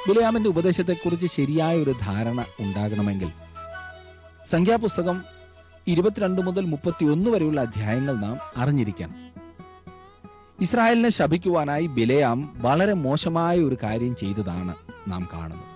ബിലയാമിന്റെ ഉപദേശത്തെക്കുറിച്ച് ശരിയായ ഒരു ധാരണ ഉണ്ടാകണമെങ്കിൽ സംഖ്യാപുസ്തകം ഇരുപത്തിരണ്ട് മുതൽ മുപ്പത്തിയൊന്ന് വരെയുള്ള അധ്യായങ്ങൾ നാം അറിഞ്ഞിരിക്കണം ഇസ്രായേലിനെ ശപിക്കുവാനായി ബിലയാം വളരെ മോശമായ ഒരു കാര്യം ചെയ്തതാണ് നാം കാണുന്നത്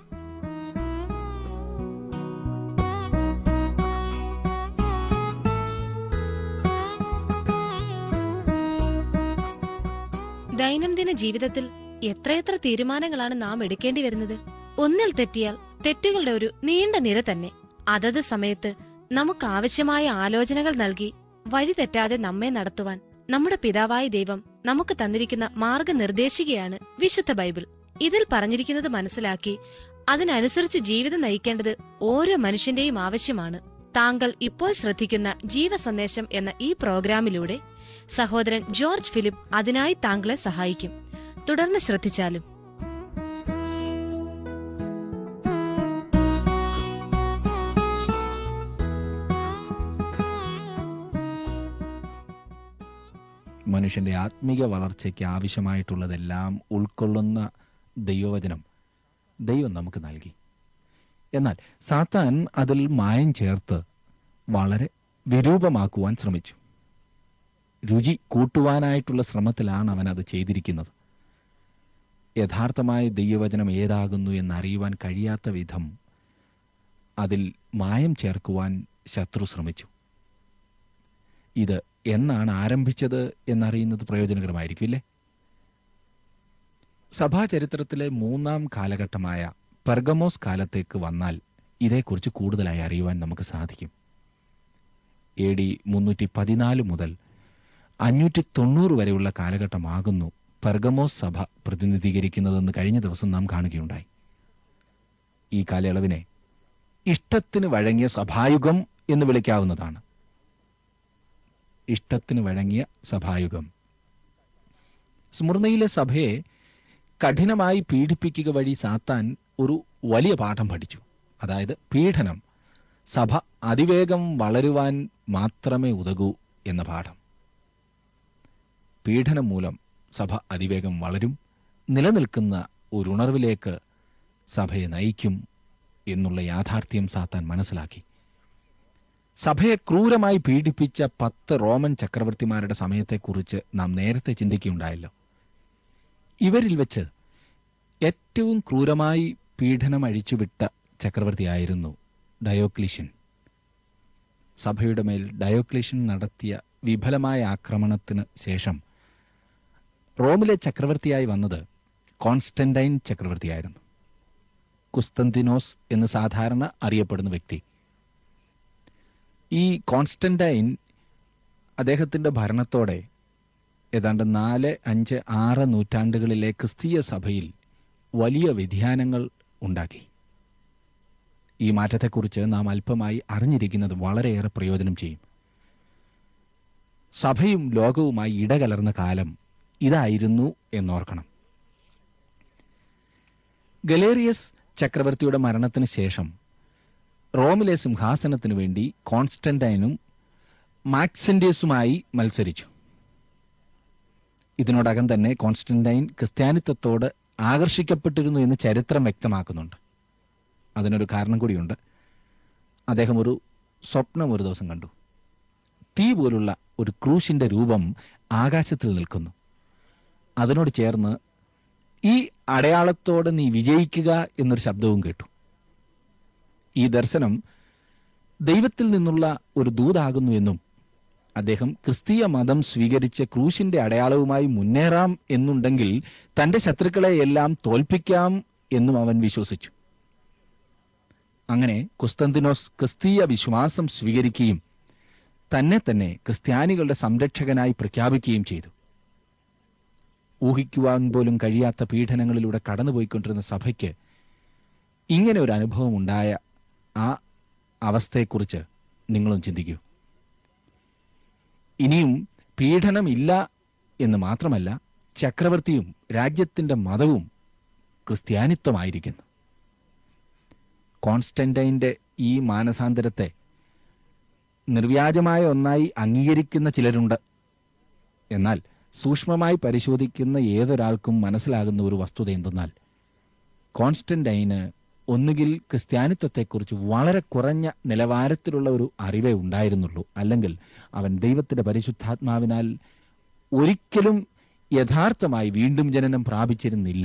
ദൈനംദിന ജീവിതത്തിൽ എത്രയെത്ര തീരുമാനങ്ങളാണ് നാം എടുക്കേണ്ടി വരുന്നത് ഒന്നിൽ തെറ്റിയാൽ തെറ്റുകളുടെ ഒരു നീണ്ട നിര തന്നെ അതത് സമയത്ത് നമുക്ക് ആവശ്യമായ ആലോചനകൾ നൽകി വഴി തെറ്റാതെ നമ്മെ നടത്തുവാൻ നമ്മുടെ പിതാവായ ദൈവം നമുക്ക് തന്നിരിക്കുന്ന മാർഗനിർദ്ദേശികയാണ് വിശുദ്ധ ബൈബിൾ ഇതിൽ പറഞ്ഞിരിക്കുന്നത് മനസ്സിലാക്കി അതിനനുസരിച്ച് ജീവിതം നയിക്കേണ്ടത് ഓരോ മനുഷ്യന്റെയും ആവശ്യമാണ് താങ്കൾ ഇപ്പോൾ ശ്രദ്ധിക്കുന്ന ജീവസന്ദേശം എന്ന ഈ പ്രോഗ്രാമിലൂടെ സഹോദരൻ ജോർജ് ഫിലിപ്പ് അതിനായി താങ്കളെ സഹായിക്കും തുടർന്ന് ശ്രദ്ധിച്ചാലും മനുഷ്യന്റെ ആത്മീക വളർച്ചയ്ക്ക് ആവശ്യമായിട്ടുള്ളതെല്ലാം ഉൾക്കൊള്ളുന്ന ദൈവവചനം ദൈവം നമുക്ക് നൽകി എന്നാൽ സാത്താൻ അതിൽ മായം ചേർത്ത് വളരെ വിരൂപമാക്കുവാൻ ശ്രമിച്ചു രുചി കൂട്ടുവാനായിട്ടുള്ള ശ്രമത്തിലാണ് അവൻ അത് ചെയ്തിരിക്കുന്നത് യഥാർത്ഥമായ ദൈവവചനം ഏതാകുന്നു എന്നറിയുവാൻ കഴിയാത്ത വിധം അതിൽ മായം ചേർക്കുവാൻ ശത്രു ശ്രമിച്ചു ഇത് എന്നാണ് ആരംഭിച്ചത് എന്നറിയുന്നത് പ്രയോജനകരമായിരിക്കും ഇല്ലേ സഭാചരിത്രത്തിലെ മൂന്നാം കാലഘട്ടമായ പെർഗമോസ് കാലത്തേക്ക് വന്നാൽ ഇതേക്കുറിച്ച് കൂടുതലായി അറിയുവാൻ നമുക്ക് സാധിക്കും എ ഡി മുന്നൂറ്റി പതിനാല് മുതൽ അഞ്ഞൂറ്റി തൊണ്ണൂറ് വരെയുള്ള കാലഘട്ടമാകുന്നു പെർഗമോസ് സഭ പ്രതിനിധീകരിക്കുന്നതെന്ന് കഴിഞ്ഞ ദിവസം നാം കാണുകയുണ്ടായി ഈ കാലയളവിനെ ഇഷ്ടത്തിന് വഴങ്ങിയ സഭായുഗം എന്ന് വിളിക്കാവുന്നതാണ് ഇഷ്ടത്തിന് വഴങ്ങിയ സഭായുഗം സ്മൃതിയിലെ സഭയെ കഠിനമായി പീഡിപ്പിക്കുക വഴി സാത്താൻ ഒരു വലിയ പാഠം പഠിച്ചു അതായത് പീഡനം സഭ അതിവേഗം വളരുവാൻ മാത്രമേ ഉതകൂ എന്ന പാഠം പീഡനം മൂലം സഭ അതിവേഗം വളരും നിലനിൽക്കുന്ന ഒരു ഉണർവിലേക്ക് സഭയെ നയിക്കും എന്നുള്ള യാഥാർത്ഥ്യം സാത്താൻ മനസ്സിലാക്കി സഭയെ ക്രൂരമായി പീഡിപ്പിച്ച പത്ത് റോമൻ ചക്രവർത്തിമാരുടെ സമയത്തെക്കുറിച്ച് നാം നേരത്തെ ചിന്തിക്കുകയുണ്ടായല്ലോ ഇവരിൽ വെച്ച് ഏറ്റവും ക്രൂരമായി പീഡനം അഴിച്ചുവിട്ട ചക്രവർത്തിയായിരുന്നു ഡയോക്ലിഷ്യൻ സഭയുടെ മേൽ ഡയോക്ലിഷ്യൻ നടത്തിയ വിഫലമായ ആക്രമണത്തിന് ശേഷം റോമിലെ ചക്രവർത്തിയായി വന്നത് കോൺസ്റ്റന്റൈൻ ചക്രവർത്തിയായിരുന്നു കുസ്തന്തിനോസ് എന്ന് സാധാരണ അറിയപ്പെടുന്ന വ്യക്തി ഈ കോൺസ്റ്റന്റൈൻ അദ്ദേഹത്തിന്റെ ഭരണത്തോടെ ഏതാണ്ട് നാല് അഞ്ച് ആറ് നൂറ്റാണ്ടുകളിലെ ക്രിസ്തീയ സഭയിൽ വലിയ വ്യതിയാനങ്ങൾ ഉണ്ടാക്കി ഈ മാറ്റത്തെക്കുറിച്ച് നാം അല്പമായി അറിഞ്ഞിരിക്കുന്നത് വളരെയേറെ പ്രയോജനം ചെയ്യും സഭയും ലോകവുമായി ഇടകലർന്ന കാലം ഇതായിരുന്നു എന്നോർക്കണം ഗലേറിയസ് ചക്രവർത്തിയുടെ മരണത്തിന് ശേഷം റോമിലെ സിംഹാസനത്തിനു വേണ്ടി കോൺസ്റ്റന്റൈനും മാക്സെന്റിയസുമായി മത്സരിച്ചു ഇതിനോടകം തന്നെ കോൺസ്റ്റന്റൈൻ ക്രിസ്ത്യാനിത്വത്തോട് ആകർഷിക്കപ്പെട്ടിരുന്നു എന്ന് ചരിത്രം വ്യക്തമാക്കുന്നുണ്ട് അതിനൊരു കാരണം കൂടിയുണ്ട് അദ്ദേഹം ഒരു സ്വപ്നം ഒരു ദിവസം കണ്ടു തീ പോലുള്ള ഒരു ക്രൂശിന്റെ രൂപം ആകാശത്തിൽ നിൽക്കുന്നു അതിനോട് ചേർന്ന് ഈ അടയാളത്തോടെ നീ വിജയിക്കുക എന്നൊരു ശബ്ദവും കേട്ടു ഈ ദർശനം ദൈവത്തിൽ നിന്നുള്ള ഒരു ദൂതാകുന്നു എന്നും അദ്ദേഹം ക്രിസ്തീയ മതം സ്വീകരിച്ച ക്രൂശിന്റെ അടയാളവുമായി മുന്നേറാം എന്നുണ്ടെങ്കിൽ തന്റെ ശത്രുക്കളെ എല്ലാം തോൽപ്പിക്കാം എന്നും അവൻ വിശ്വസിച്ചു അങ്ങനെ കുസ്തന്തിനോസ് ക്രിസ്തീയ വിശ്വാസം സ്വീകരിക്കുകയും തന്നെ തന്നെ ക്രിസ്ത്യാനികളുടെ സംരക്ഷകനായി പ്രഖ്യാപിക്കുകയും ചെയ്തു ഊഹിക്കുവാൻ പോലും കഴിയാത്ത പീഡനങ്ങളിലൂടെ കടന്നുപോയിക്കൊണ്ടിരുന്ന സഭയ്ക്ക് ഇങ്ങനെ ഒരു അനുഭവം ഉണ്ടായ ആ അവസ്ഥയെക്കുറിച്ച് നിങ്ങളും ചിന്തിക്കൂ ഇനിയും പീഡനമില്ല എന്ന് മാത്രമല്ല ചക്രവർത്തിയും രാജ്യത്തിന്റെ മതവും ക്രിസ്ത്യാനിത്വമായിരിക്കുന്നു കോൺസ്റ്റന്റൈന്റെ ഈ മാനസാന്തരത്തെ നിർവ്യാജമായ ഒന്നായി അംഗീകരിക്കുന്ന ചിലരുണ്ട് എന്നാൽ സൂക്ഷ്മമായി പരിശോധിക്കുന്ന ഏതൊരാൾക്കും മനസ്സിലാകുന്ന ഒരു വസ്തുത എന്തെന്നാൽ കോൺസ്റ്റന്റൈന് ഒന്നുകിൽ ക്രിസ്ത്യാനിത്വത്തെക്കുറിച്ച് വളരെ കുറഞ്ഞ നിലവാരത്തിലുള്ള ഒരു അറിവേ ഉണ്ടായിരുന്നുള്ളൂ അല്ലെങ്കിൽ അവൻ ദൈവത്തിന്റെ പരിശുദ്ധാത്മാവിനാൽ ഒരിക്കലും യഥാർത്ഥമായി വീണ്ടും ജനനം പ്രാപിച്ചിരുന്നില്ല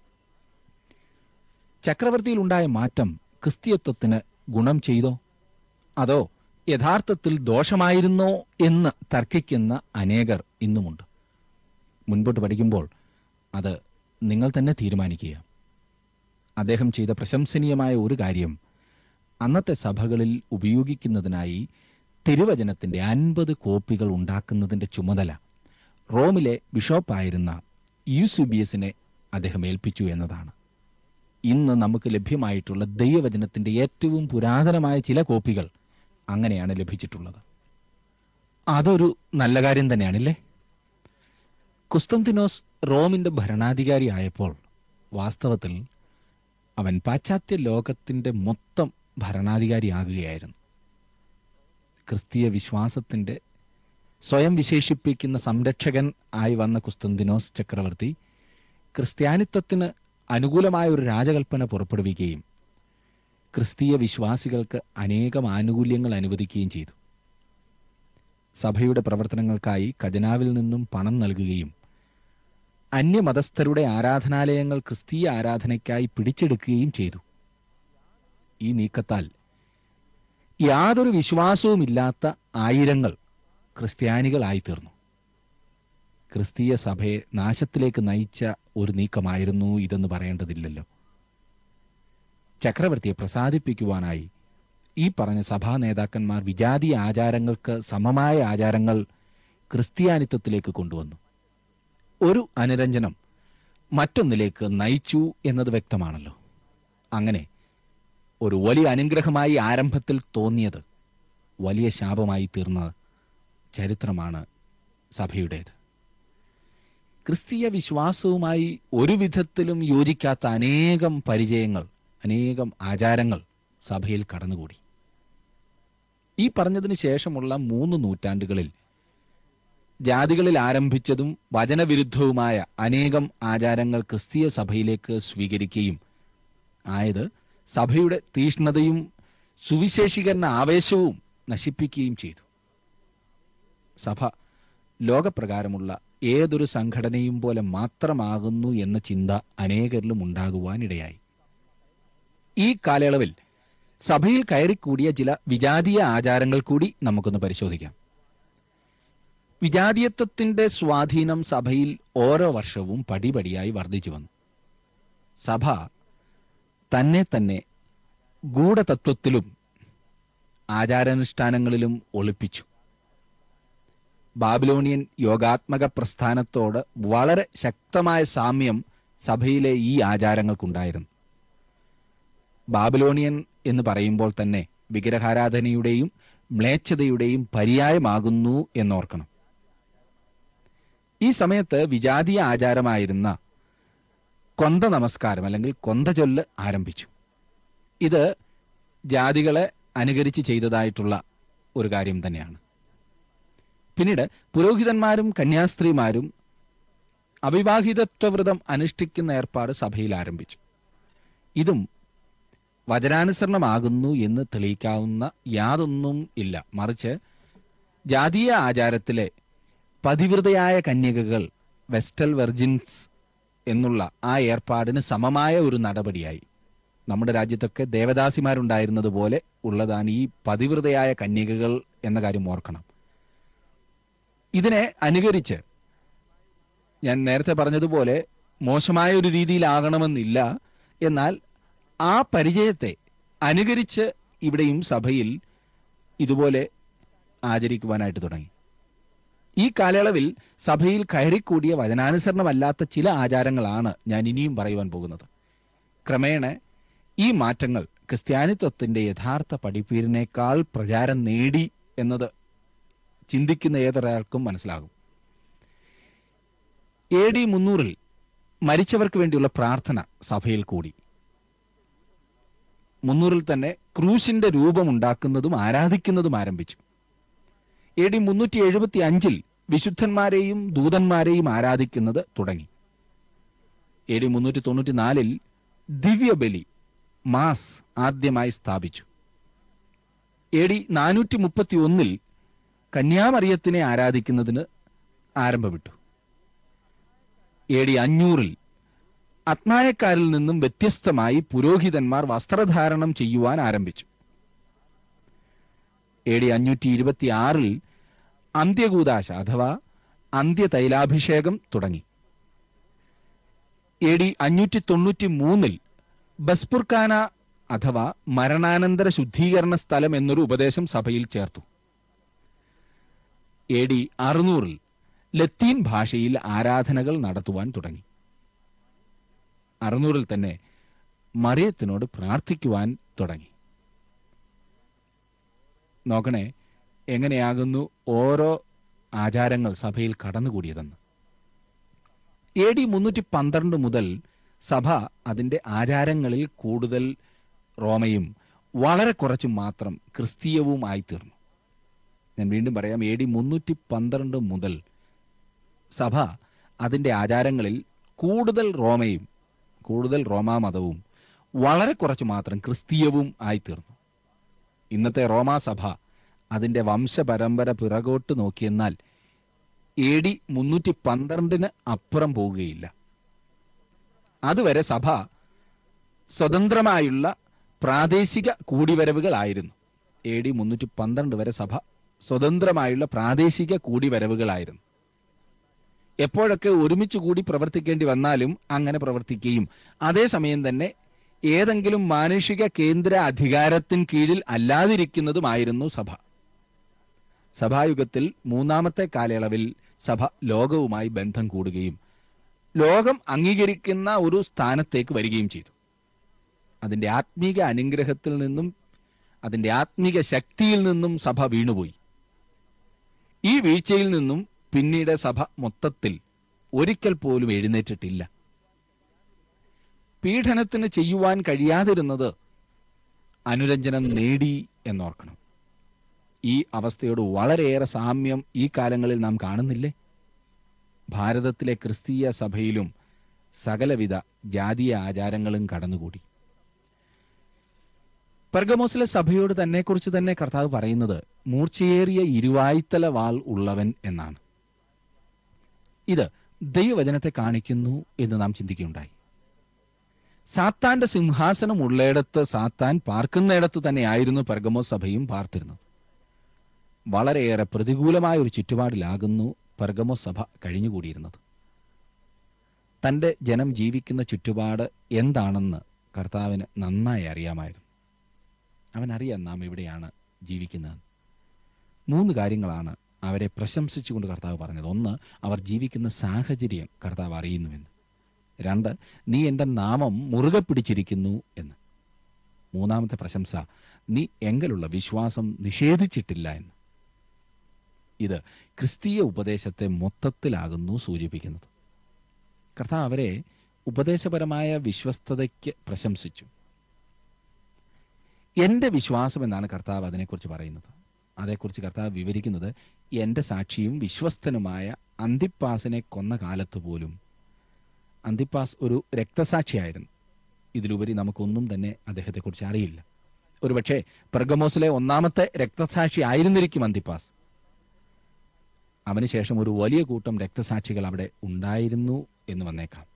ചക്രവർത്തിയിലുണ്ടായ മാറ്റം ക്രിസ്തീയത്വത്തിന് ഗുണം ചെയ്തോ അതോ യഥാർത്ഥത്തിൽ ദോഷമായിരുന്നോ എന്ന് തർക്കിക്കുന്ന അനേകർ ഇന്നുമുണ്ട് മുൻപോട്ട് പഠിക്കുമ്പോൾ അത് നിങ്ങൾ തന്നെ തീരുമാനിക്കുക അദ്ദേഹം ചെയ്ത പ്രശംസനീയമായ ഒരു കാര്യം അന്നത്തെ സഭകളിൽ ഉപയോഗിക്കുന്നതിനായി തിരുവചനത്തിന്റെ അൻപത് കോപ്പികൾ ഉണ്ടാക്കുന്നതിന്റെ ചുമതല റോമിലെ ബിഷോപ്പായിരുന്ന യൂസുബിയസിനെ അദ്ദേഹം ഏൽപ്പിച്ചു എന്നതാണ് ഇന്ന് നമുക്ക് ലഭ്യമായിട്ടുള്ള ദൈവവചനത്തിന്റെ ഏറ്റവും പുരാതനമായ ചില കോപ്പികൾ അങ്ങനെയാണ് ലഭിച്ചിട്ടുള്ളത് അതൊരു നല്ല കാര്യം തന്നെയാണില്ലേ കുസ്തന്തിനോസ് റോമിന്റെ ഭരണാധികാരി ആയപ്പോൾ വാസ്തവത്തിൽ അവൻ പാശ്ചാത്യ ലോകത്തിന്റെ മൊത്തം ഭരണാധികാരിയാകുകയായിരുന്നു ക്രിസ്തീയ വിശ്വാസത്തിന്റെ സ്വയം വിശേഷിപ്പിക്കുന്ന സംരക്ഷകൻ ആയി വന്ന കുസ്തന്തിനോസ് ചക്രവർത്തി ക്രിസ്ത്യാനിത്വത്തിന് അനുകൂലമായ ഒരു രാജകൽപ്പന പുറപ്പെടുവിക്കുകയും ക്രിസ്തീയ വിശ്വാസികൾക്ക് അനേകം ആനുകൂല്യങ്ങൾ അനുവദിക്കുകയും ചെയ്തു സഭയുടെ പ്രവർത്തനങ്ങൾക്കായി ഖജനാവിൽ നിന്നും പണം നൽകുകയും അന്യമതസ്ഥരുടെ ആരാധനാലയങ്ങൾ ക്രിസ്തീയ ആരാധനയ്ക്കായി പിടിച്ചെടുക്കുകയും ചെയ്തു ഈ നീക്കത്താൽ യാതൊരു വിശ്വാസവുമില്ലാത്ത ആയിരങ്ങൾ ക്രിസ്ത്യാനികളായിത്തീർന്നു ക്രിസ്തീയ സഭയെ നാശത്തിലേക്ക് നയിച്ച ഒരു നീക്കമായിരുന്നു ഇതെന്ന് പറയേണ്ടതില്ലല്ലോ ചക്രവർത്തിയെ പ്രസാദിപ്പിക്കുവാനായി ഈ പറഞ്ഞ സഭാ നേതാക്കന്മാർ വിജാതീയ ആചാരങ്ങൾക്ക് സമമായ ആചാരങ്ങൾ ക്രിസ്ത്യാനിത്വത്തിലേക്ക് കൊണ്ടുവന്നു ഒരു അനുരഞ്ജനം മറ്റൊന്നിലേക്ക് നയിച്ചു എന്നത് വ്യക്തമാണല്ലോ അങ്ങനെ ഒരു വലിയ അനുഗ്രഹമായി ആരംഭത്തിൽ തോന്നിയത് വലിയ ശാപമായി തീർന്ന ചരിത്രമാണ് സഭയുടേത് ക്രിസ്തീയ വിശ്വാസവുമായി ഒരു വിധത്തിലും യോജിക്കാത്ത അനേകം പരിചയങ്ങൾ അനേകം ആചാരങ്ങൾ സഭയിൽ കടന്നുകൂടി ഈ പറഞ്ഞതിന് ശേഷമുള്ള മൂന്ന് നൂറ്റാണ്ടുകളിൽ ജാതികളിൽ ആരംഭിച്ചതും വചനവിരുദ്ധവുമായ അനേകം ആചാരങ്ങൾ ക്രിസ്തീയ സഭയിലേക്ക് സ്വീകരിക്കുകയും ആയത് സഭയുടെ തീഷ്ണതയും സുവിശേഷീകരണ ആവേശവും നശിപ്പിക്കുകയും ചെയ്തു സഭ ലോകപ്രകാരമുള്ള ഏതൊരു സംഘടനയും പോലെ മാത്രമാകുന്നു എന്ന ചിന്ത അനേകരിലും ഉണ്ടാകുവാനിടയായി ഈ കാലയളവിൽ സഭയിൽ കയറിക്കൂടിയ ചില വിജാതീയ ആചാരങ്ങൾ കൂടി നമുക്കൊന്ന് പരിശോധിക്കാം വിജാതീയത്വത്തിന്റെ സ്വാധീനം സഭയിൽ ഓരോ വർഷവും പടിപടിയായി വർദ്ധിച്ചു വന്നു സഭ തന്നെ തന്നെ ഗൂഢതത്വത്തിലും ആചാരാനുഷ്ഠാനങ്ങളിലും ഒളിപ്പിച്ചു ബാബിലോണിയൻ യോഗാത്മക പ്രസ്ഥാനത്തോട് വളരെ ശക്തമായ സാമ്യം സഭയിലെ ഈ ആചാരങ്ങൾക്കുണ്ടായിരുന്നു ബാബിലോണിയൻ എന്ന് പറയുമ്പോൾ തന്നെ വിഗ്രഹാരാധനയുടെയും മ്ലേച്ഛതയുടെയും പര്യായമാകുന്നു എന്നോർക്കണം ഈ സമയത്ത് വിജാതീയ ആചാരമായിരുന്ന കൊന്ത നമസ്കാരം അല്ലെങ്കിൽ കൊന്തചൊല്ല് ആരംഭിച്ചു ഇത് ജാതികളെ അനുകരിച്ച് ചെയ്തതായിട്ടുള്ള ഒരു കാര്യം തന്നെയാണ് പിന്നീട് പുരോഹിതന്മാരും കന്യാസ്ത്രീമാരും അവിവാഹിതത്വവ്രതം അനുഷ്ഠിക്കുന്ന ഏർപ്പാട് സഭയിൽ ആരംഭിച്ചു ഇതും വചനാനുസരണമാകുന്നു എന്ന് തെളിയിക്കാവുന്ന യാതൊന്നും ഇല്ല മറിച്ച് ജാതീയ ആചാരത്തിലെ പതിവ്രതയായ കന്യകകൾ വെസ്റ്റൽ വെർജിൻസ് എന്നുള്ള ആ ഏർപ്പാടിന് സമമായ ഒരു നടപടിയായി നമ്മുടെ രാജ്യത്തൊക്കെ ദേവദാസിമാരുണ്ടായിരുന്നത് പോലെ ഉള്ളതാണ് ഈ പതിവ്രതയായ കന്യകകൾ എന്ന കാര്യം ഓർക്കണം ഇതിനെ അനുകരിച്ച് ഞാൻ നേരത്തെ പറഞ്ഞതുപോലെ മോശമായ ഒരു രീതിയിലാകണമെന്നില്ല എന്നാൽ ആ പരിചയത്തെ അനുകരിച്ച് ഇവിടെയും സഭയിൽ ഇതുപോലെ ആചരിക്കുവാനായിട്ട് തുടങ്ങി ഈ കാലയളവിൽ സഭയിൽ കയറിക്കൂടിയ വചനാനുസരണമല്ലാത്ത ചില ആചാരങ്ങളാണ് ഞാൻ ഇനിയും പറയുവാൻ പോകുന്നത് ക്രമേണ ഈ മാറ്റങ്ങൾ ക്രിസ്ത്യാനിത്വത്തിന്റെ യഥാർത്ഥ പഠിപ്പീരിനേക്കാൾ പ്രചാരം നേടി എന്നത് ചിന്തിക്കുന്ന ഏതൊരാൾക്കും മനസ്സിലാകും എ ഡി മുന്നൂറിൽ മരിച്ചവർക്ക് വേണ്ടിയുള്ള പ്രാർത്ഥന സഭയിൽ കൂടി മുന്നൂറിൽ തന്നെ ക്രൂശിന്റെ രൂപമുണ്ടാക്കുന്നതും ആരാധിക്കുന്നതും ആരംഭിച്ചു എ ഡി മുന്നൂറ്റി എഴുപത്തി അഞ്ചിൽ വിശുദ്ധന്മാരെയും ദൂതന്മാരെയും ആരാധിക്കുന്നത് തുടങ്ങി എ ഡി മുന്നൂറ്റി തൊണ്ണൂറ്റിനാലിൽ ദിവ്യബലി മാസ് ആദ്യമായി സ്ഥാപിച്ചു എ ഡി നാനൂറ്റി മുപ്പത്തി ഒന്നിൽ കന്യാമറിയത്തിനെ ആരാധിക്കുന്നതിന് ആരംഭമിട്ടു എ ഡി അഞ്ഞൂറിൽ അത്നായക്കാരിൽ നിന്നും വ്യത്യസ്തമായി പുരോഹിതന്മാർ വസ്ത്രധാരണം ചെയ്യുവാൻ ആരംഭിച്ചു എ ഡി അഞ്ഞൂറ്റി ഇരുപത്തിയാറിൽ അന്ത്യകൂദാശ അഥവാ അന്ത്യതൈലാഭിഷേകം തുടങ്ങി എ ഡി അഞ്ഞൂറ്റി തൊണ്ണൂറ്റി മൂന്നിൽ ബസ്പുർഖാന അഥവാ മരണാനന്തര ശുദ്ധീകരണ സ്ഥലം എന്നൊരു ഉപദേശം സഭയിൽ ചേർത്തു എ ഡി അറുന്നൂറിൽ ലത്തീൻ ഭാഷയിൽ ആരാധനകൾ നടത്തുവാൻ തുടങ്ങി അറുന്നൂറിൽ തന്നെ മറിയത്തിനോട് പ്രാർത്ഥിക്കുവാൻ തുടങ്ങി നോക്കണേ എങ്ങനെയാകുന്നു ഓരോ ആചാരങ്ങൾ സഭയിൽ കടന്നുകൂടിയതെന്ന് എ ഡി മുന്നൂറ്റി പന്ത്രണ്ട് മുതൽ സഭ അതിന്റെ ആചാരങ്ങളിൽ കൂടുതൽ റോമയും വളരെ കുറച്ചും മാത്രം ക്രിസ്തീയവും ആയിത്തീർന്നു ഞാൻ വീണ്ടും പറയാം എ ഡി മുന്നൂറ്റി പന്ത്രണ്ട് മുതൽ സഭ അതിന്റെ ആചാരങ്ങളിൽ കൂടുതൽ റോമയും കൂടുതൽ റോമാ മതവും വളരെ കുറച്ച് മാത്രം ക്രിസ്തീയവും ആയിത്തീർന്നു ഇന്നത്തെ റോമാ സഭ അതിന്റെ വംശപരമ്പര പിറകോട്ട് നോക്കിയെന്നാൽ എ ഡി മുന്നൂറ്റി പന്ത്രണ്ടിന് അപ്പുറം പോവുകയില്ല അതുവരെ സഭ സ്വതന്ത്രമായുള്ള പ്രാദേശിക കൂടിവരവുകളായിരുന്നു എ ഡി മുന്നൂറ്റി പന്ത്രണ്ട് വരെ സഭ സ്വതന്ത്രമായുള്ള പ്രാദേശിക കൂടിവരവുകളായിരുന്നു എപ്പോഴൊക്കെ ഒരുമിച്ച് കൂടി പ്രവർത്തിക്കേണ്ടി വന്നാലും അങ്ങനെ പ്രവർത്തിക്കുകയും അതേസമയം തന്നെ ഏതെങ്കിലും മാനുഷിക കേന്ദ്ര അധികാരത്തിൻ കീഴിൽ അല്ലാതിരിക്കുന്നതുമായിരുന്നു സഭ സഭായുഗത്തിൽ മൂന്നാമത്തെ കാലയളവിൽ സഭ ലോകവുമായി ബന്ധം കൂടുകയും ലോകം അംഗീകരിക്കുന്ന ഒരു സ്ഥാനത്തേക്ക് വരികയും ചെയ്തു അതിന്റെ ആത്മീക അനുഗ്രഹത്തിൽ നിന്നും അതിന്റെ ആത്മീക ശക്തിയിൽ നിന്നും സഭ വീണുപോയി ഈ വീഴ്ചയിൽ നിന്നും പിന്നീട് സഭ മൊത്തത്തിൽ ഒരിക്കൽ പോലും എഴുന്നേറ്റിട്ടില്ല പീഡനത്തിന് ചെയ്യുവാൻ കഴിയാതിരുന്നത് അനുരഞ്ജനം നേടി എന്നോർക്കണം ഈ അവസ്ഥയോട് വളരെയേറെ സാമ്യം ഈ കാലങ്ങളിൽ നാം കാണുന്നില്ലേ ഭാരതത്തിലെ ക്രിസ്തീയ സഭയിലും സകലവിധ ജാതീയ ആചാരങ്ങളും കടന്നുകൂടി പെർഗമോസിലെ സഭയോട് തന്നെക്കുറിച്ച് തന്നെ കർത്താവ് പറയുന്നത് മൂർച്ചയേറിയ ഇരുവായ്ത്തല വാൾ ഉള്ളവൻ എന്നാണ് ഇത് ദൈവവചനത്തെ കാണിക്കുന്നു എന്ന് നാം ചിന്തിക്കുകയുണ്ടായി സാത്താന്റെ സിംഹാസനം ഉള്ളയിടത്ത് സാത്താൻ പാർക്കുന്നിടത്ത് തന്നെയായിരുന്നു പെർഗമോസ് സഭയും പാർത്തിരുന്നത് വളരെയേറെ പ്രതികൂലമായ ഒരു ചുറ്റുപാടിലാകുന്നു പെർഗമോസ് സഭ കഴിഞ്ഞുകൂടിയിരുന്നത് തന്റെ ജനം ജീവിക്കുന്ന ചുറ്റുപാട് എന്താണെന്ന് കർത്താവിന് നന്നായി അറിയാമായിരുന്നു അവനറിയാം നാം എവിടെയാണ് ജീവിക്കുന്നത് മൂന്ന് കാര്യങ്ങളാണ് അവരെ പ്രശംസിച്ചുകൊണ്ട് കർത്താവ് പറഞ്ഞത് ഒന്ന് അവർ ജീവിക്കുന്ന സാഹചര്യം കർത്താവ് അറിയുന്നുവെന്ന് രണ്ട് നീ എന്റെ നാമം മുറുകെ പിടിച്ചിരിക്കുന്നു എന്ന് മൂന്നാമത്തെ പ്രശംസ നീ എങ്കലുള്ള വിശ്വാസം നിഷേധിച്ചിട്ടില്ല എന്ന് ഇത് ക്രിസ്തീയ ഉപദേശത്തെ മൊത്തത്തിലാകുന്നു സൂചിപ്പിക്കുന്നത് കർത്താവ് അവരെ ഉപദേശപരമായ വിശ്വസ്തതയ്ക്ക് പ്രശംസിച്ചു എന്റെ വിശ്വാസം എന്നാണ് കർത്താവ് അതിനെക്കുറിച്ച് പറയുന്നത് അതേക്കുറിച്ച് കർത്താവ് വിവരിക്കുന്നത് എന്റെ സാക്ഷിയും വിശ്വസ്തനുമായ അന്തിപ്പാസിനെ കൊന്ന കാലത്ത് പോലും അന്തിപ്പാസ് ഒരു രക്തസാക്ഷിയായിരുന്നു ഇതിലുപരി നമുക്കൊന്നും തന്നെ അദ്ദേഹത്തെക്കുറിച്ച് അറിയില്ല ഒരുപക്ഷെ പെർഗമോസിലെ ഒന്നാമത്തെ രക്തസാക്ഷി ആയിരുന്നിരിക്കും അന്തിപ്പാസ് അവനുശേഷം ഒരു വലിയ കൂട്ടം രക്തസാക്ഷികൾ അവിടെ ഉണ്ടായിരുന്നു എന്ന് വന്നേക്കാം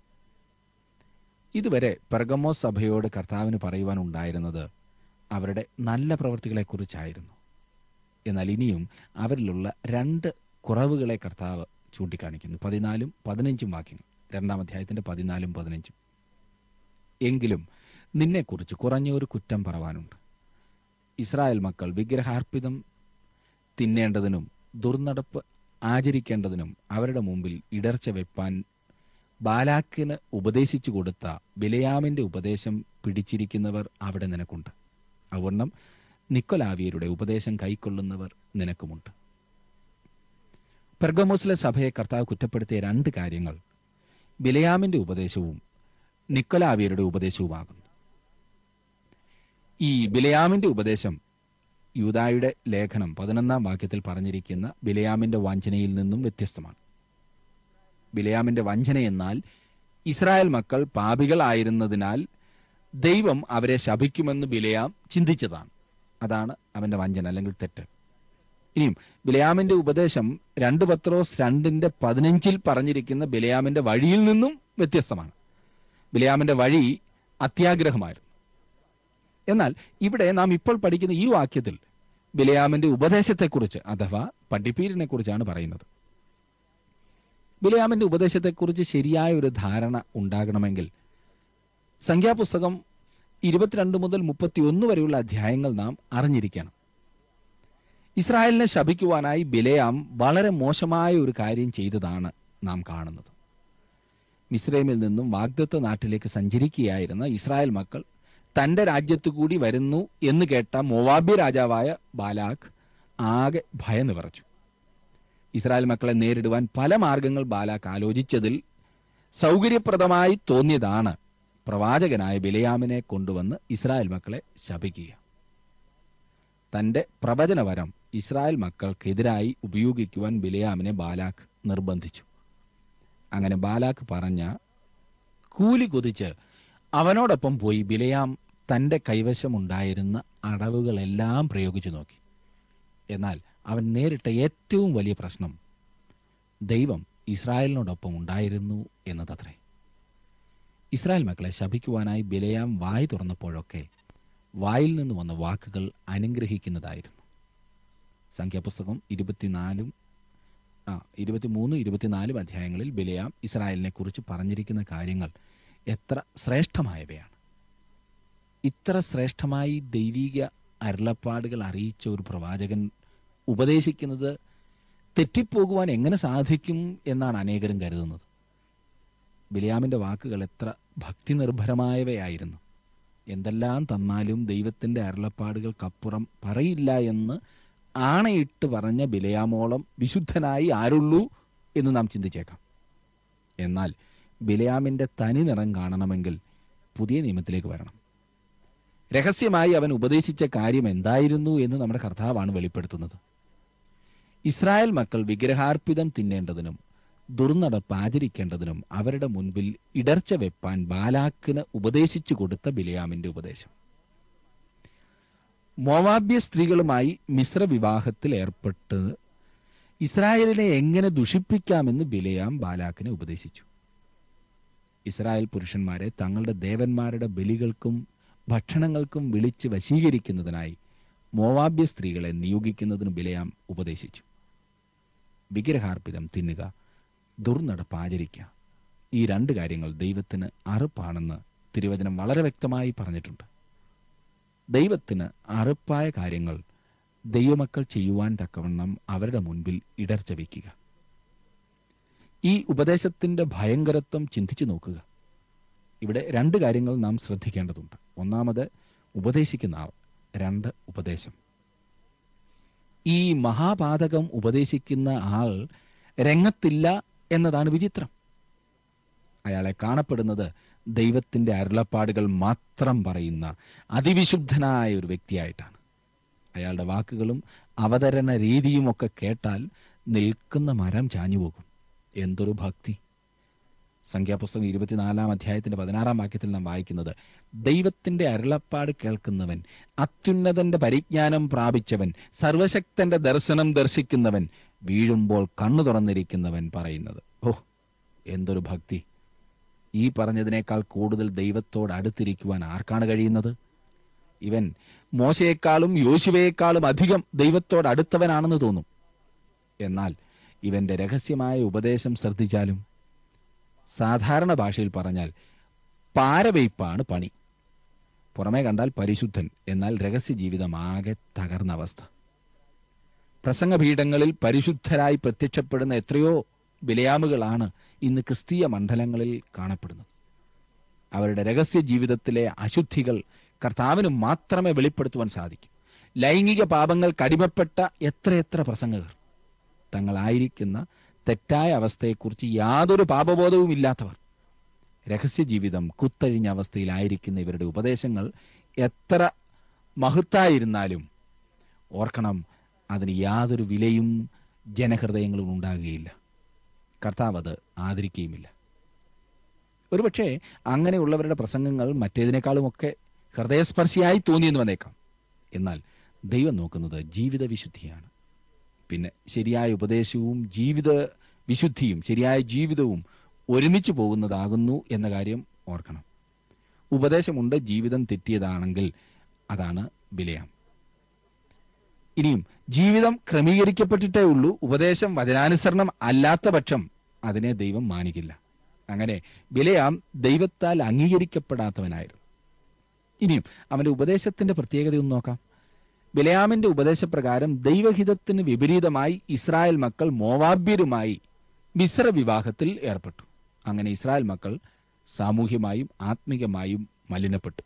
ഇതുവരെ പെർഗമോസ് സഭയോട് കർത്താവിന് പറയുവാൻ ഉണ്ടായിരുന്നത് അവരുടെ നല്ല പ്രവൃത്തികളെക്കുറിച്ചായിരുന്നു എന്നാൽ ഇനിയും അവരിലുള്ള രണ്ട് കുറവുകളെ കർത്താവ് ചൂണ്ടിക്കാണിക്കുന്നു പതിനാലും പതിനഞ്ചും വാക്യങ്ങൾ രണ്ടാം അധ്യായത്തിന്റെ പതിനാലും പതിനഞ്ചും എങ്കിലും നിന്നെക്കുറിച്ച് കുറഞ്ഞൊരു കുറ്റം പറവാനുണ്ട് ഇസ്രായേൽ മക്കൾ വിഗ്രഹാർപ്പിതം തിന്നേണ്ടതിനും ദുർനടപ്പ് ആചരിക്കേണ്ടതിനും അവരുടെ മുമ്പിൽ ഇടർച്ച വെപ്പാൻ ബാലാക്കിന് ഉപദേശിച്ചു കൊടുത്ത ബിലയാമിന്റെ ഉപദേശം പിടിച്ചിരിക്കുന്നവർ അവിടെ നിനക്കുണ്ട് അവണ്ണം നിക്കൊലാവിയരുടെ ഉപദേശം കൈക്കൊള്ളുന്നവർ നിനക്കുമുണ്ട് പെർഗമോസിലെ സഭയെ കർത്താവ് കുറ്റപ്പെടുത്തിയ രണ്ട് കാര്യങ്ങൾ ബിലയാമിന്റെ ഉപദേശവും നിക്കൊലാവിയരുടെ ഉപദേശവുമാകുന്നു ഈ ബിലയാമിന്റെ ഉപദേശം യൂതായുടെ ലേഖനം പതിനൊന്നാം വാക്യത്തിൽ പറഞ്ഞിരിക്കുന്ന ബിലയാമിന്റെ വഞ്ചനയിൽ നിന്നും വ്യത്യസ്തമാണ് ബിലയാമിന്റെ വഞ്ചന എന്നാൽ ഇസ്രായേൽ മക്കൾ പാപികളായിരുന്നതിനാൽ ദൈവം അവരെ ശപിക്കുമെന്ന് ബിലയാം ചിന്തിച്ചതാണ് അതാണ് അവന്റെ വഞ്ചന അല്ലെങ്കിൽ തെറ്റ് ഇനിയും ബിലയാമിന്റെ ഉപദേശം രണ്ട് പത്രോസ് രണ്ടിന്റെ പതിനഞ്ചിൽ പറഞ്ഞിരിക്കുന്ന ബിലയാമിന്റെ വഴിയിൽ നിന്നും വ്യത്യസ്തമാണ് ബിലയാമിന്റെ വഴി അത്യാഗ്രഹമായിരുന്നു എന്നാൽ ഇവിടെ നാം ഇപ്പോൾ പഠിക്കുന്ന ഈ വാക്യത്തിൽ ബിലയാമിന്റെ ഉപദേശത്തെക്കുറിച്ച് അഥവാ പഠിപ്പീരിനെ കുറിച്ചാണ് പറയുന്നത് ബിലയാമിന്റെ ഉപദേശത്തെക്കുറിച്ച് ശരിയായ ഒരു ധാരണ ഉണ്ടാകണമെങ്കിൽ സംഖ്യാപുസ്തകം ഇരുപത്തിരണ്ട് മുതൽ മുപ്പത്തിയൊന്ന് വരെയുള്ള അധ്യായങ്ങൾ നാം അറിഞ്ഞിരിക്കണം ഇസ്രായേലിനെ ശപിക്കുവാനായി ബിലയാം വളരെ മോശമായ ഒരു കാര്യം ചെയ്തതാണ് നാം കാണുന്നത് മിസ്രൈമിൽ നിന്നും വാഗ്ദത്ത നാട്ടിലേക്ക് സഞ്ചരിക്കുകയായിരുന്ന ഇസ്രായേൽ മക്കൾ തന്റെ രാജ്യത്തു കൂടി വരുന്നു എന്ന് കേട്ട മൊവാബി രാജാവായ ബാലാഖ് ആകെ ഭയനിറച്ചു ഇസ്രായേൽ മക്കളെ നേരിടുവാൻ പല മാർഗങ്ങൾ ബാലാഖ് ആലോചിച്ചതിൽ സൗകര്യപ്രദമായി തോന്നിയതാണ് പ്രവാചകനായ ബിലയാമിനെ കൊണ്ടുവന്ന് ഇസ്രായേൽ മക്കളെ ശപിക്കുക തന്റെ പ്രവചനവരം ഇസ്രായേൽ മക്കൾക്കെതിരായി ഉപയോഗിക്കുവാൻ ബിലയാമിനെ ബാലാഖ് നിർബന്ധിച്ചു അങ്ങനെ ബാലാഖ് പറഞ്ഞ കൂലി കൊതിച്ച് അവനോടൊപ്പം പോയി ബിലയാം തന്റെ കൈവശമുണ്ടായിരുന്ന അടവുകളെല്ലാം പ്രയോഗിച്ചു നോക്കി എന്നാൽ അവൻ നേരിട്ട ഏറ്റവും വലിയ പ്രശ്നം ദൈവം ഇസ്രായേലിനോടൊപ്പം ഉണ്ടായിരുന്നു എന്നതത്രേ ഇസ്രായേൽ മക്കളെ ശപിക്കുവാനായി ബിലയാം വായി തുറന്നപ്പോഴൊക്കെ വായിൽ നിന്ന് വന്ന വാക്കുകൾ അനുഗ്രഹിക്കുന്നതായിരുന്നു സംഖ്യാപുസ്തകം ഇരുപത്തിനാലും ആ ഇരുപത്തിമൂന്ന് ഇരുപത്തിനാലും അധ്യായങ്ങളിൽ ബിലയാം ഇസ്രായേലിനെ കുറിച്ച് പറഞ്ഞിരിക്കുന്ന കാര്യങ്ങൾ എത്ര ശ്രേഷ്ഠമായവയാണ് ഇത്ര ശ്രേഷ്ഠമായി ദൈവിക അരുളപ്പാടുകൾ അറിയിച്ച ഒരു പ്രവാചകൻ ഉപദേശിക്കുന്നത് തെറ്റിപ്പോകുവാൻ എങ്ങനെ സാധിക്കും എന്നാണ് അനേകരും കരുതുന്നത് ബിലിയാമിന്റെ വാക്കുകൾ എത്ര ഭക്തി നിർഭരമായവയായിരുന്നു എന്തെല്ലാം തന്നാലും ദൈവത്തിന്റെ അരുളപ്പാടുകൾക്കപ്പുറം പറയില്ല എന്ന് ആണയിട്ട് പറഞ്ഞ ബിലയാമോളം വിശുദ്ധനായി ആരുള്ളൂ എന്ന് നാം ചിന്തിച്ചേക്കാം എന്നാൽ ബിലയാമിന്റെ തനി നിറം കാണണമെങ്കിൽ പുതിയ നിയമത്തിലേക്ക് വരണം രഹസ്യമായി അവൻ ഉപദേശിച്ച കാര്യം എന്തായിരുന്നു എന്ന് നമ്മുടെ കർത്താവാണ് വെളിപ്പെടുത്തുന്നത് ഇസ്രായേൽ മക്കൾ വിഗ്രഹാർപ്പിതം തിന്നേണ്ടതിനും ദുർനടപ്പ് ആചരിക്കേണ്ടതിനും അവരുടെ മുൻപിൽ ഇടർച്ച വെപ്പാൻ ബാലാക്കിന് ഉപദേശിച്ചു കൊടുത്ത ബിലയാമിന്റെ ഉപദേശം മോവാബ്യ സ്ത്രീകളുമായി മിശ്ര വിവാഹത്തിൽ ഏർപ്പെട്ട് ഇസ്രായേലിനെ എങ്ങനെ ദുഷിപ്പിക്കാമെന്ന് ബിലയാം ബാലാക്കിനെ ഉപദേശിച്ചു ഇസ്രായേൽ പുരുഷന്മാരെ തങ്ങളുടെ ദേവന്മാരുടെ ബലികൾക്കും ഭക്ഷണങ്ങൾക്കും വിളിച്ച് വശീകരിക്കുന്നതിനായി മോവാബ്യ സ്ത്രീകളെ നിയോഗിക്കുന്നതിന് ബിലയാം ഉപദേശിച്ചു വിഗ്രഹാർപ്പിതം തിന്നുക ദുർനടപ്പ് ആചരിക്കുക ഈ രണ്ട് കാര്യങ്ങൾ ദൈവത്തിന് അറുപ്പാണെന്ന് തിരുവചനം വളരെ വ്യക്തമായി പറഞ്ഞിട്ടുണ്ട് ദൈവത്തിന് അറുപ്പായ കാര്യങ്ങൾ ദൈവമക്കൾ ചെയ്യുവാൻ തക്കവണ്ണം അവരുടെ മുൻപിൽ ഇടർച്ച വയ്ക്കുക ഈ ഉപദേശത്തിന്റെ ഭയങ്കരത്വം ചിന്തിച്ചു നോക്കുക ഇവിടെ രണ്ട് കാര്യങ്ങൾ നാം ശ്രദ്ധിക്കേണ്ടതുണ്ട് ഒന്നാമത് ഉപദേശിക്കുന്ന ആൾ രണ്ട് ഉപദേശം ഈ മഹാപാതകം ഉപദേശിക്കുന്ന ആൾ രംഗത്തില്ല എന്നതാണ് വിചിത്രം അയാളെ കാണപ്പെടുന്നത് ദൈവത്തിന്റെ അരുളപ്പാടുകൾ മാത്രം പറയുന്ന അതിവിശുദ്ധനായ ഒരു വ്യക്തിയായിട്ടാണ് അയാളുടെ വാക്കുകളും അവതരണ രീതിയുമൊക്കെ കേട്ടാൽ നിൽക്കുന്ന മരം ചാഞ്ഞുപോകും എന്തൊരു ഭക്തി സംഖ്യാപുസ്തകം ഇരുപത്തിനാലാം അധ്യായത്തിന്റെ പതിനാറാം വാക്യത്തിൽ നാം വായിക്കുന്നത് ദൈവത്തിന്റെ അരുളപ്പാട് കേൾക്കുന്നവൻ അത്യുന്നതന്റെ പരിജ്ഞാനം പ്രാപിച്ചവൻ സർവശക്തന്റെ ദർശനം ദർശിക്കുന്നവൻ വീഴുമ്പോൾ കണ്ണു തുറന്നിരിക്കുന്നവൻ പറയുന്നത് ഓ എന്തൊരു ഭക്തി ഈ പറഞ്ഞതിനേക്കാൾ കൂടുതൽ ദൈവത്തോട് അടുത്തിരിക്കുവാൻ ആർക്കാണ് കഴിയുന്നത് ഇവൻ മോശയെക്കാളും യോശുവയെക്കാളും അധികം ദൈവത്തോട് അടുത്തവനാണെന്ന് തോന്നും എന്നാൽ ഇവന്റെ രഹസ്യമായ ഉപദേശം ശ്രദ്ധിച്ചാലും സാധാരണ ഭാഷയിൽ പറഞ്ഞാൽ പാരവയ്പ്പാണ് പണി പുറമേ കണ്ടാൽ പരിശുദ്ധൻ എന്നാൽ രഹസ്യ ജീവിതം ആകെ തകർന്ന അവസ്ഥ പ്രസംഗപീഠങ്ങളിൽ പരിശുദ്ധരായി പ്രത്യക്ഷപ്പെടുന്ന എത്രയോ ബിലയാമുകളാണ് ഇന്ന് ക്രിസ്തീയ മണ്ഡലങ്ങളിൽ കാണപ്പെടുന്നത് അവരുടെ രഹസ്യ ജീവിതത്തിലെ അശുദ്ധികൾ കർത്താവിന് മാത്രമേ വെളിപ്പെടുത്തുവാൻ സാധിക്കൂ ലൈംഗിക പാപങ്ങൾ കടിമപ്പെട്ട എത്രയെത്ര പ്രസംഗകർ തങ്ങളായിരിക്കുന്ന തെറ്റായ അവസ്ഥയെക്കുറിച്ച് യാതൊരു പാപബോധവും ഇല്ലാത്തവർ രഹസ്യ ജീവിതം കുത്തഴിഞ്ഞ അവസ്ഥയിലായിരിക്കുന്ന ഇവരുടെ ഉപദേശങ്ങൾ എത്ര മഹത്തായിരുന്നാലും ഓർക്കണം അതിന് യാതൊരു വിലയും ജനഹൃദയങ്ങളും ഉണ്ടാകുകയില്ല കർത്താവ് അത് ആദരിക്കുകയുമില്ല ഒരുപക്ഷെ അങ്ങനെയുള്ളവരുടെ പ്രസംഗങ്ങൾ മറ്റേതിനേക്കാളുമൊക്കെ ഹൃദയസ്പർശിയായി തോന്നിയെന്ന് വന്നേക്കാം എന്നാൽ ദൈവം നോക്കുന്നത് ജീവിത വിശുദ്ധിയാണ് പിന്നെ ശരിയായ ഉപദേശവും ജീവിത വിശുദ്ധിയും ശരിയായ ജീവിതവും ഒരുമിച്ച് പോകുന്നതാകുന്നു എന്ന കാര്യം ഓർക്കണം ഉപദേശമുണ്ട് ജീവിതം തെറ്റിയതാണെങ്കിൽ അതാണ് വിലയാം ഇനിയും ജീവിതം ക്രമീകരിക്കപ്പെട്ടിട്ടേ ഉള്ളൂ ഉപദേശം വചനാനുസരണം അല്ലാത്ത പക്ഷം അതിനെ ദൈവം മാനിക്കില്ല അങ്ങനെ ബിലയാം ദൈവത്താൽ അംഗീകരിക്കപ്പെടാത്തവനായിരുന്നു ഇനിയും അവന്റെ ഉപദേശത്തിന്റെ പ്രത്യേകതയൊന്ന് നോക്കാം ബിലയാമിന്റെ ഉപദേശപ്രകാരം ദൈവഹിതത്തിന് വിപരീതമായി ഇസ്രായേൽ മക്കൾ മോവാബ്യരുമായി മിശ്ര വിവാഹത്തിൽ ഏർപ്പെട്ടു അങ്ങനെ ഇസ്രായേൽ മക്കൾ സാമൂഹ്യമായും ആത്മികമായും മലിനപ്പെട്ടു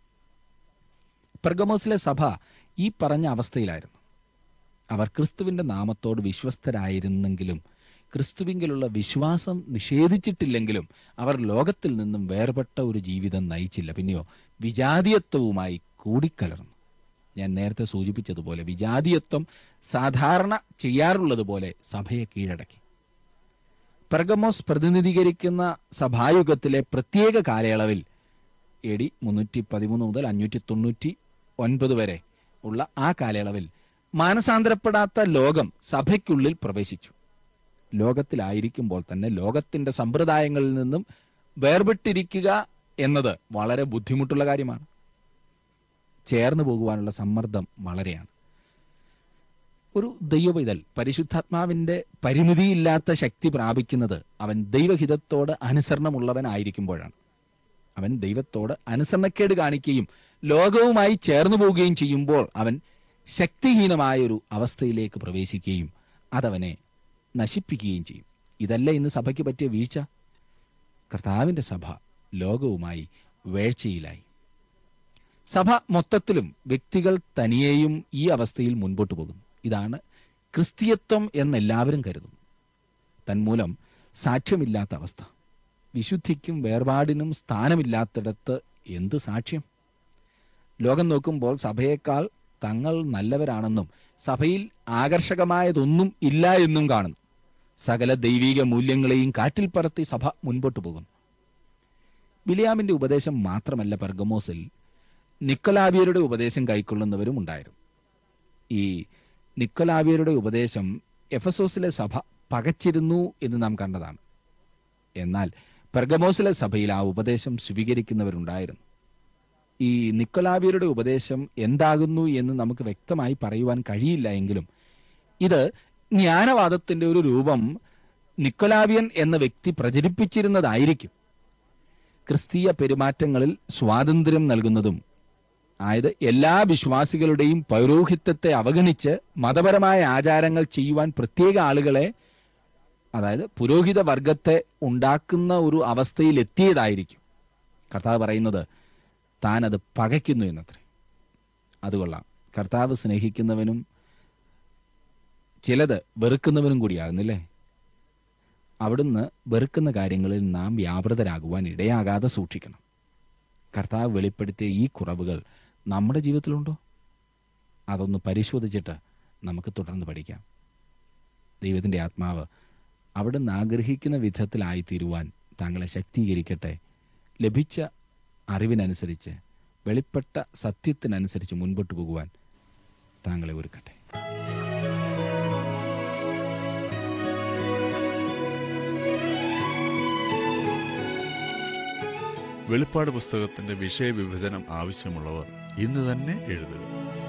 പെർഗമോസിലെ സഭ ഈ പറഞ്ഞ അവസ്ഥയിലായിരുന്നു അവർ ക്രിസ്തുവിന്റെ നാമത്തോട് വിശ്വസ്തരായിരുന്നെങ്കിലും ക്രിസ്തുവിങ്കിലുള്ള വിശ്വാസം നിഷേധിച്ചിട്ടില്ലെങ്കിലും അവർ ലോകത്തിൽ നിന്നും വേർപെട്ട ഒരു ജീവിതം നയിച്ചില്ല പിന്നെയോ വിജാതീയത്വവുമായി കൂടിക്കലർന്നു ഞാൻ നേരത്തെ സൂചിപ്പിച്ചതുപോലെ വിജാതീയത്വം സാധാരണ ചെയ്യാറുള്ളതുപോലെ സഭയെ കീഴടക്കി പെർഗമോസ് പ്രതിനിധീകരിക്കുന്ന സഭായുഗത്തിലെ പ്രത്യേക കാലയളവിൽ എ ഡി മുന്നൂറ്റി പതിമൂന്ന് മുതൽ അഞ്ഞൂറ്റി തൊണ്ണൂറ്റി ഒൻപത് വരെ ഉള്ള ആ കാലയളവിൽ മാനസാന്തരപ്പെടാത്ത ലോകം സഭയ്ക്കുള്ളിൽ പ്രവേശിച്ചു ലോകത്തിലായിരിക്കുമ്പോൾ തന്നെ ലോകത്തിന്റെ സമ്പ്രദായങ്ങളിൽ നിന്നും വേർപെട്ടിരിക്കുക എന്നത് വളരെ ബുദ്ധിമുട്ടുള്ള കാര്യമാണ് ചേർന്നു പോകുവാനുള്ള സമ്മർദ്ദം വളരെയാണ് ഒരു ദൈവപൈതൽ പരിശുദ്ധാത്മാവിന്റെ പരിമിതിയില്ലാത്ത ശക്തി പ്രാപിക്കുന്നത് അവൻ ദൈവഹിതത്തോട് അനുസരണമുള്ളവനായിരിക്കുമ്പോഴാണ് അവൻ ദൈവത്തോട് അനുസരണക്കേട് കാണിക്കുകയും ലോകവുമായി ചേർന്നു പോവുകയും ചെയ്യുമ്പോൾ അവൻ ശക്തിഹീനമായ ഒരു അവസ്ഥയിലേക്ക് പ്രവേശിക്കുകയും അതവനെ നശിപ്പിക്കുകയും ചെയ്യും ഇതല്ല ഇന്ന് സഭയ്ക്ക് പറ്റിയ വീഴ്ച കർത്താവിന്റെ സഭ ലോകവുമായി വേഴ്ചയിലായി സഭ മൊത്തത്തിലും വ്യക്തികൾ തനിയെയും ഈ അവസ്ഥയിൽ മുൻപോട്ട് പോകുന്നു ഇതാണ് ക്രിസ്തീയത്വം എന്നെല്ലാവരും കരുതുന്നു തന്മൂലം സാക്ഷ്യമില്ലാത്ത അവസ്ഥ വിശുദ്ധിക്കും വേർപാടിനും സ്ഥാനമില്ലാത്തിടത്ത് എന്ത് സാക്ഷ്യം ലോകം നോക്കുമ്പോൾ സഭയേക്കാൾ തങ്ങൾ നല്ലവരാണെന്നും സഭയിൽ ആകർഷകമായതൊന്നും ഇല്ല എന്നും കാണുന്നു സകല ദൈവിക മൂല്യങ്ങളെയും കാറ്റിൽ പറത്തി സഭ മുൻപോട്ട് പോകുന്നു ബിലിയാമിന്റെ ഉപദേശം മാത്രമല്ല പെർഗമോസിൽ നിക്കലാവിയരുടെ ഉപദേശം കൈക്കൊള്ളുന്നവരും ഉണ്ടായിരുന്നു ഈ നിക്കലാവിയരുടെ ഉപദേശം എഫസോസിലെ സഭ പകച്ചിരുന്നു എന്ന് നാം കണ്ടതാണ് എന്നാൽ പെർഗമോസിലെ സഭയിൽ ആ ഉപദേശം സ്വീകരിക്കുന്നവരുണ്ടായിരുന്നു ഈ നിക്കലാവിയരുടെ ഉപദേശം എന്താകുന്നു എന്ന് നമുക്ക് വ്യക്തമായി പറയുവാൻ കഴിയില്ല എങ്കിലും ഇത് ജ്ഞാനവാദത്തിന്റെ ഒരു രൂപം നിക്കലാവിയൻ എന്ന വ്യക്തി പ്രചരിപ്പിച്ചിരുന്നതായിരിക്കും ക്രിസ്തീയ പെരുമാറ്റങ്ങളിൽ സ്വാതന്ത്ര്യം നൽകുന്നതും ആയത് എല്ലാ വിശ്വാസികളുടെയും പൗരോഹിത്യത്തെ അവഗണിച്ച് മതപരമായ ആചാരങ്ങൾ ചെയ്യുവാൻ പ്രത്യേക ആളുകളെ അതായത് പുരോഹിത വർഗത്തെ ഉണ്ടാക്കുന്ന ഒരു അവസ്ഥയിൽ എത്തിയതായിരിക്കും കർത്താവ് പറയുന്നത് താൻ അത് പകയ്ക്കുന്നു എന്നത്രേ അതുകൊള്ളാം കർത്താവ് സ്നേഹിക്കുന്നവനും ചിലത് വെറുക്കുന്നവനും കൂടിയാകുന്നില്ലേ അവിടുന്ന് വെറുക്കുന്ന കാര്യങ്ങളിൽ നാം വ്യാപൃതരാകുവാൻ ഇടയാകാതെ സൂക്ഷിക്കണം കർത്താവ് വെളിപ്പെടുത്തിയ ഈ കുറവുകൾ നമ്മുടെ ജീവിതത്തിലുണ്ടോ അതൊന്ന് പരിശോധിച്ചിട്ട് നമുക്ക് തുടർന്ന് പഠിക്കാം ദൈവത്തിന്റെ ആത്മാവ് അവിടുന്ന് ആഗ്രഹിക്കുന്ന വിധത്തിലായിത്തീരുവാൻ താങ്കളെ ശക്തീകരിക്കട്ടെ ലഭിച്ച അറിവിനനുസരിച്ച് വെളിപ്പെട്ട സത്യത്തിനനുസരിച്ച് മുൻപോട്ട് പോകുവാൻ താങ്കളെ ഒരുക്കട്ടെ വെളിപ്പാട് പുസ്തകത്തിന്റെ വിഷയവിഭജനം ആവശ്യമുള്ളവർ ഇന്ന് തന്നെ എഴുതുക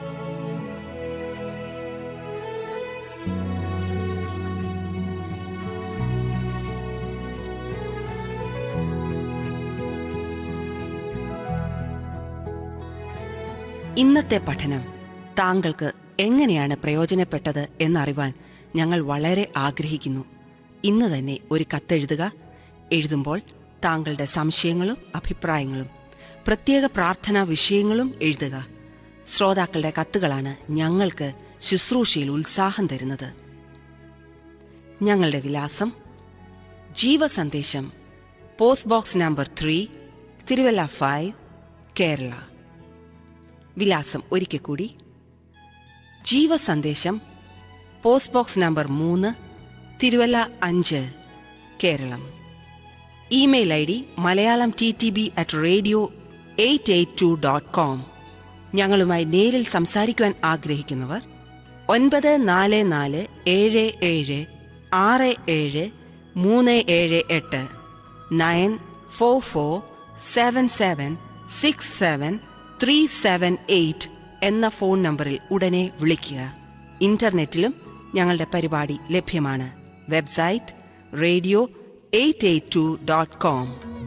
ഇന്നത്തെ പഠനം താങ്കൾക്ക് എങ്ങനെയാണ് പ്രയോജനപ്പെട്ടത് എന്നറിവാൻ ഞങ്ങൾ വളരെ ആഗ്രഹിക്കുന്നു ഇന്ന് തന്നെ ഒരു കത്തെഴുതുക എഴുതുമ്പോൾ താങ്കളുടെ സംശയങ്ങളും അഭിപ്രായങ്ങളും പ്രത്യേക പ്രാർത്ഥനാ വിഷയങ്ങളും എഴുതുക ശ്രോതാക്കളുടെ കത്തുകളാണ് ഞങ്ങൾക്ക് ശുശ്രൂഷയിൽ ഉത്സാഹം തരുന്നത് ഞങ്ങളുടെ വിലാസം ജീവസന്ദേശം post box number three Thiruvalla five Kerala വിലാസം ഒരിക്കൽ കൂടി ജീവസന്ദേശം പോസ്റ്റ് ബോക്സ് നമ്പർ മൂന്ന് തിരുവല്ല അഞ്ച് Keralam email I D Malayalam T T B at radio eight eight two dot com ഞങ്ങളുമായി നേരിൽ സംസാരിക്കുവാൻ ആഗ്രഹിക്കുന്നവർ ഒൻപത് നാല് നാല് ഏഴ് ഏഴ് ആറ് ഏഴ് മൂന്ന് ഏഴ് എട്ട് nine four four seven seven six seven three seven eight എന്ന ഫോൺ നമ്പറിൽ ഉടനെ വിളിക്കുക ഇന്റർനെറ്റിലും ഞങ്ങളുടെ പരിപാടി ലഭ്യമാണ് website radio eight eight two dot com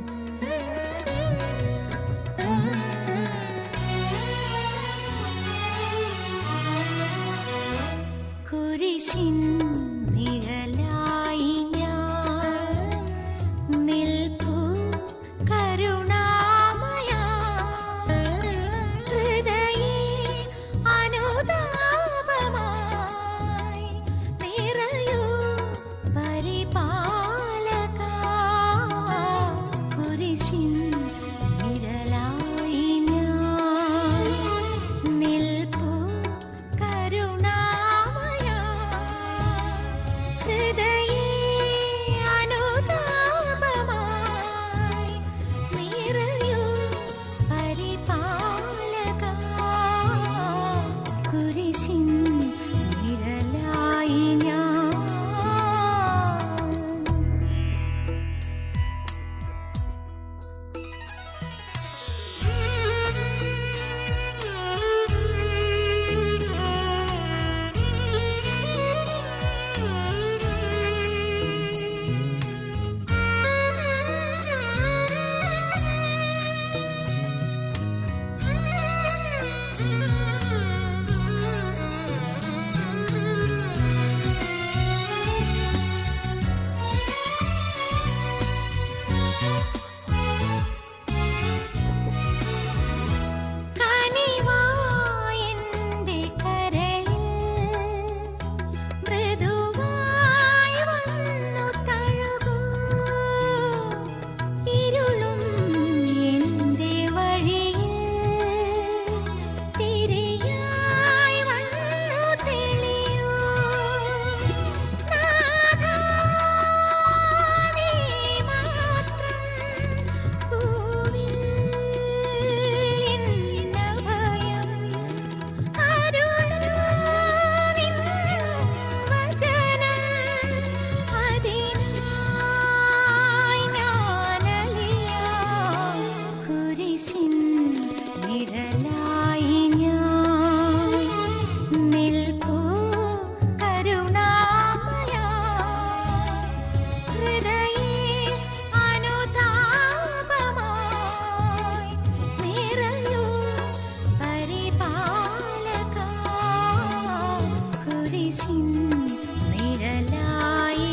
കുരിശിൻ നിഴലായി ഞാൻ നിൽപ്പു കരുണാമയ ഹൃദയേ അനുതാപമായി നിറയൂ പരിപാലക കുരിശിൻ നിഴലായി ഞാൻ നിൽപ്പു കരുണാമയ ഹൃദയേ അനുതാപമായി നിറയൂ പരിപാലക കുരിശിൻ നിഴലായി ഞാൻ കനിവായെന്റെ കരളിൽ മൃദുവായി വന്നു തഴുകൂ ഇരുളും എന്റെ വഴിയിൽ തിരിയായി വന്നു തെളിയൂ നാഥാ നീ മാത്രം പൂവിൽ എന്നഭയം അരുളൂ നിൻ വചനം അതിനായി ഞാനലിയാം കുരിശിൻ നിഴലായി ഞാൻ നിൽപ്പൂ കരുണാമയ ഹൃദയേ അനുതാപമായി നിറയൂ പരിപാലക കുരിശിൻ നിഴലായി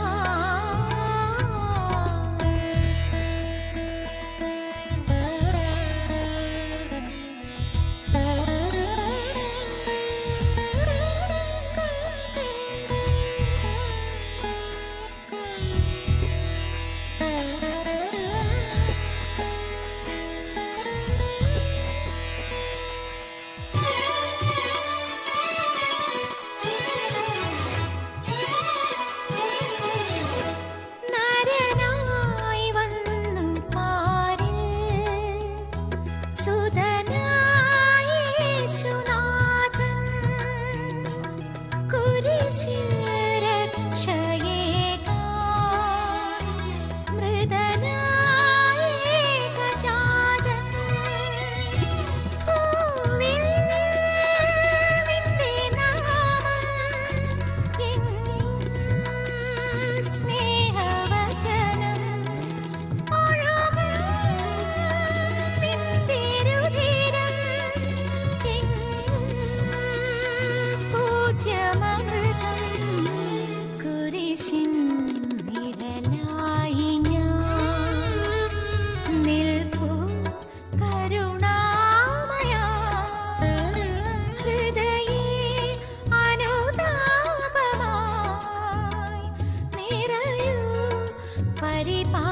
നരനായി വന്നു പാരിൽ സുതനായി യേശുനാഥൻ കുരിശിൽ രക്ഷയേകാൻ മൃതനായി ഏകജാതൻ ഭൂവിൽ നിന്റെ നാമം എങ്ങും സ്നേഹവചനം ഒഴുകും നിന്റെ രുധിരം എങ്ങും പൂജ്യമൃതം കുരിശിൻ നിഴലായി ഞാൻ നിൽപ്പൂ കരുണാമയ ഹൃദയേ അനുതാപമായി നിറയൂ പരിപാ